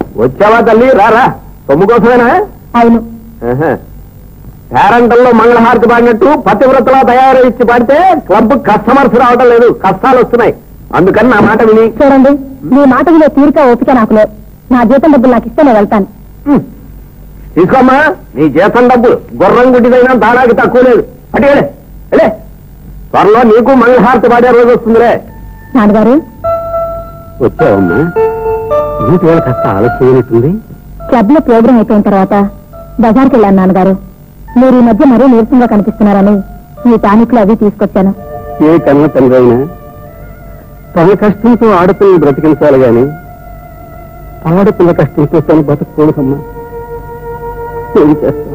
వచ్చావా తల్లి రారా సొమ్ము కోసమేనా అవును పేరంటల్లో మంగళహారతి పాడినట్టు పతివ్రతలా తయారు ఇచ్చి పాడితే క్లబ్ కస్టమర్స్ రావడం లేదు కష్టాలు వస్తున్నాయి అందుకని నా మాట విని చూడండి మీ మాట వినే తీరిక ఓపిక నాకు లేవు నా జీతం డబ్బులు నాకు ఇస్తే నేను వెళ్తాను హ్మ్. తీసుకోమ్మా నీ జీతం డబ్బు గుర్రం గుడ్డిదైనా దానాకి తక్కువ లేదు అటుకెళ్ళే వెళ్ళే త్వరలో నీకు మంగళహారతి పాడే రోజు వస్తుందిలే నాన్నగారు వచ్చావమ్మా నీటి వేళ కాస్త ఆలస్యమైనట్టుంది క్లబ్ లో ప్రోగ్రాం అయిపోయిన తర్వాత బజార్కి వెళ్ళాను నాన్నగారు మీరు ఈ మధ్య మరీ నీరసంగా కనిపిస్తున్నారని మీ టానిక్లు అవి తీసుకొచ్చాను ఏ కన్న తండ్రి అయినా తన కష్టంతో ఆడపిల్లని బ్రతికించాలి గాని ఆడపిల్ల కష్టంతో తను బతకూడదమ్మా ఏం చేస్తాం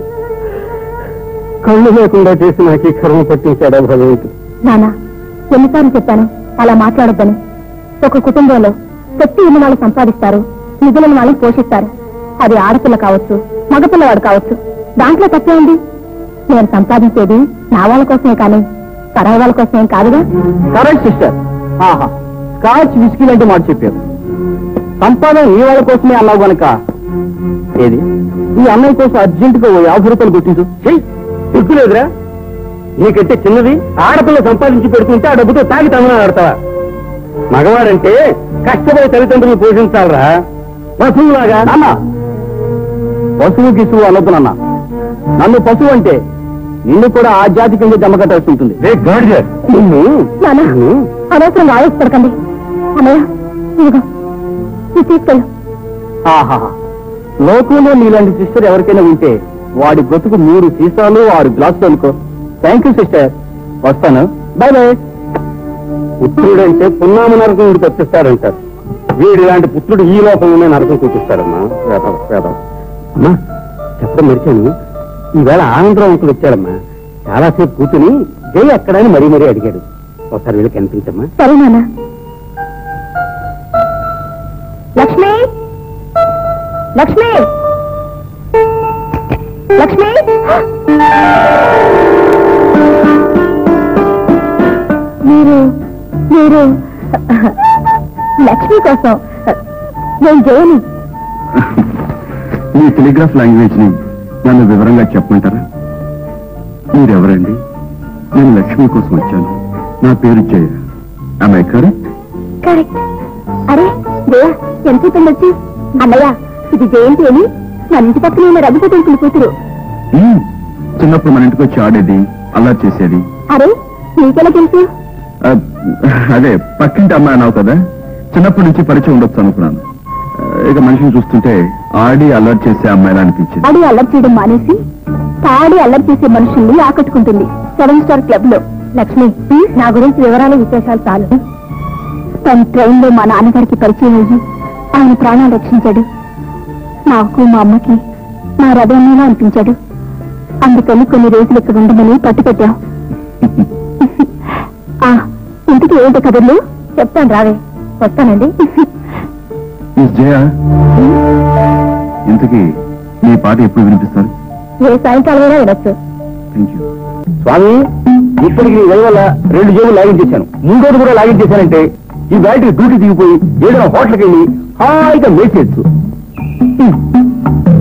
కళ్ళు లేకుండా చేసి నాకు ఈ కర్మ పట్టించాడా భగవంతుడు నాన్న ఎన్నిసార్లు చెప్పాను అలా మాట్లాడొద్దని ఒక కుటుంబంలో శక్తి ఉన్న వాళ్ళు సంపాదిస్తారు మిగిలిన వాళ్ళని పోషిస్తారు అది ఆడపిల్ల కావచ్చు మగపిల్లవాడు కావచ్చు దాంట్లో తప్పే ఉంది నేను సంపాదించేది నా వాళ్ళ కోసమే కానీ పరాయి వాళ్ళ కోసమేం కాదుగా కరెక్ట్ సిస్టర్ ఆహా స్కాచ్ విస్కీ లాంటి మాట చెప్పారు సంపాదన ఈ వాళ్ళ కోసమే అన్నావు గనక ఏది ఈ అన్నయ్య కోసం అర్జెంట్ గా ఓ యాభై రూపాయలు కొట్టించు చెయ్యి సిగ్గులేదురా నీకంటే చిన్నది ఆడపిల్ల సంపాదించి పెడుతుంటే ఆ డబ్బుతో తాగి తమనా ఆడతావా మగవాడంటే కష్టపడి తల్లిదండ్రులు పోషించాలరా పశువులాగా అన్న పశువు గిసువు అనొద్దు నాన్న నన్ను పశువు అంటే నిన్ను కూడా ఆ జాతి కింద జమ కట్టాల్సి ఉంటుంది నిన్ను నాన్న నిన్ను అనవసరం ఆలోచించకండి అన్నయ్య ఇదిగో ఇది తీసుకెళ్ళు ఆహా లోకంలో నీలాంటి సిస్టర్ ఎవరికైనా ఉంటే వాడి బ్రతుకు మూడు సీసాలు ఆరు గ్లాసులు అనుకో థ్యాంక్ యూ సిస్టర్ వస్తాను బై బై పుత్రుడంటే పున్నామ నరకం వీడికి వచ్చేస్తాడంటారు వీడి లాంటి పుత్రుడు ఈ లోకంలోనే నరకం చూపిస్తాడమ్మా వేదం వేదం అమ్మా చెప్పడం మరిచాను ఈవేళ ఆనందరావు అంకులు వచ్చాడమ్మా చాలాసేపు కూర్చుని జై ఎక్కడని మరీ మరీ అడిగాడు ఒకసారి వీళ్ళకి కనిపించమ్మా సరే నాన్న లక్ష్మి లక్ష్మి లక్ష్మి మీరు మీరు లక్ష్మి కోసం నేను జయని మీ టెలిగ్రాఫ్ లాంగ్వేజ్ ని నన్ను వివరంగా చెప్పమంటారా మీరెవరండి నేను లక్ష్మి కోసం వచ్చాను నా పేరు జయ ఐ కరెక్ట్ కరెక్ట్ అరే జయ ఎంత వచ్చి అన్నయ్య ఇది జయంతి అని మన ఇంటి పక్కన ఉన్న రఘుపతి కూతురు చిన్నప్పుడు మన ఇంటికి వచ్చి ఆడేది అలా చేసేది అరే నీకెలా తెలుసు ఆ, అదే పక్కింటి అమ్మాయి అన్నావు కదా చిన్నప్పటి నుంచి పరిచయం ఉండొచ్చు అనుకున్నాను ఆ, ఇక మనిషిని చూస్తుంటే ఆడి అలర్ట్ చేసే అమ్మాయిలా అనిపించింది ఆడి అల్లరి చేయడం మానేసి తాడి అల్లరి చేసే మనుషుల్ని ఆకట్టుకుంటుంది సెవెన్ స్టార్ క్లబ్ లో లక్ష్మి ప్లీజ్ నా గురించి వివరాలు విశేషాలు చాలు తన ట్రైన్ లో మా నాన్నగారికి పరిచయం అయ్యి ఆయన ప్రాణాలు రక్షించాడు నాకు మా అమ్మకి నా హృదయంలో అనిపించాడు అందుకని కొన్ని రోజులు ఇక్కడ ఉండమని పట్టుపెట్టాం ఆ, ఇంటికి ఏంటి కబుర్లు చెప్తాను రావే వస్తానండి మిస్ జయ ఇంతకీ మీ పాట ఎప్పుడు వినిపిస్తారు ఏ సాయంకాలమైనా వినొచ్చు థ్యాంక్ యూ స్వామి ఇప్పటికి నీ దయ వల్ల రెండు జేబులు లాగించేశాను మూడోది కూడా లాగించేశానంటే ఈ బ్యాటరీ డ్యూటీ దిగిపోయి ఏదైనా హోటల్కి వెళ్ళి హాయిగా మేసేయచ్చు